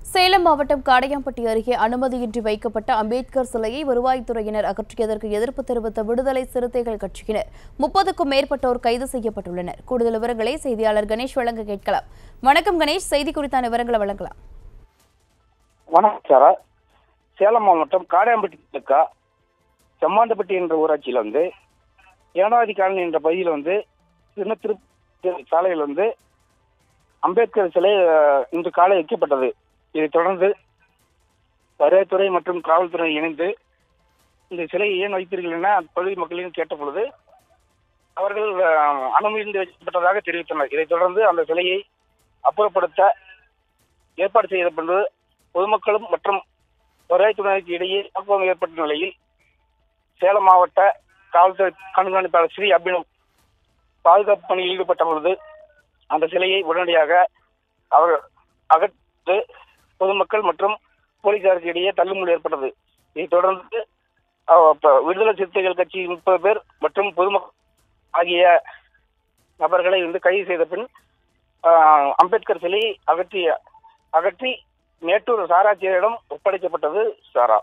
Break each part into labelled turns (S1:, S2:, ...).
S1: சேலம் மாவட்டம் காடையாம்பட்டி அருகே அனுமதியின்றி வைக்கப்பட்ட அம்பேத்கர் சிலையை வருவாய்த்துறையினர் அகற்றியதற்கு எதிர்ப்பு தெரிவித்த விடுதலை சிறுத்தைகள் கட்சியினர் முப்பதுக்கும் மேற்பட்டோர் கைது செய்யப்பட்டுள்ளனர் கூடுதல் விவரங்களை செய்தியாளர் கணேஷ் வழங்க கேட்கலாம் வணக்கம் கணேஷ் செய்தி குறித்தான விவரங்களை வழங்கலாம்
S2: வணக்கம் சாரா சேலம் மாவட்டம் காடையாம்பட்டி தாலுக்கா செம்மாண்டப்பட்டி என்ற ஊராட்சியில் வந்து ஏனாதி காலனி என்ற பகுதியில் வந்து சின்ன திருப்பதி சாலையில் வந்து அம்பேத்கர் சிலை அஹ், இன்று காலை வைக்கப்பட்டது இதைத் தொடர்ந்து வருவாய்த்துறை மற்றும் காவல்துறை இணைந்து இந்த சிலையை ஏன் வைத்தீர்கள் என அப்பகுதி மக்களிடம் கேட்ட பொழுது அவர்கள் அஹ், அனுமதி வைக்கப்பட்டதாக தெரிவித்தனர் இதைத் தொடர்ந்து அந்த சிலையை அப்புறப்படுத்த ஏற்பாடு செய்யப்பட்டு பொதுமக்களும் மற்றும் வருவாய்த்துறைக்கு இடையே தாக்குதல் ஏற்பட்ட நிலையில் சேலம் மாவட்ட காவல்துறை கண்காணிப்பாளர் ஸ்ரீ அபினவ் பாதுகாப்பு பணியில் ஈடுபட்ட பொழுது அந்த சிலையை உடனடியாக அவர் அகற்று பொதுமக்கள் மற்றும் போலீசாருக்கு இடையே தள்ளுமுடி ஏற்பட்டது இதைத் தொடர்ந்து அஹ், ப- விடுதலை சிறுத்தைகள் கட்சி முப்பது பேர் மற்றும் பொதுமக்கள் ஆகிய நபர்களை வந்து கைது செய்த பின் அஹ், அம்பேத்கர் சிலையை அகற்றி அகற்றி மேட்டூர் சாராட்சியரிடம் ஒப்படைக்கப்பட்டது சாரா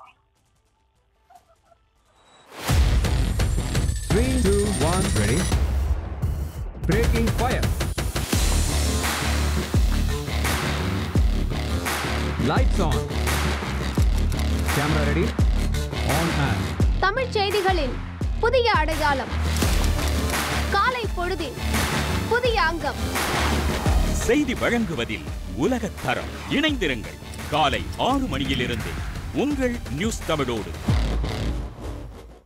S3: Three, two, one, ready. Breaking fire. Lights on. Camera ready. On and.
S4: Tamil செய்திகளின் புதிய அடையாளம் காலை பொழுதின் புதிய அங்கம்
S5: செய்தி வழங்குவதில் உலகத் தரம் இணைந்திருங்கள் காலை ஆறு மணியிலிருந்து உங்கள் நியூஸ் தமிழோடு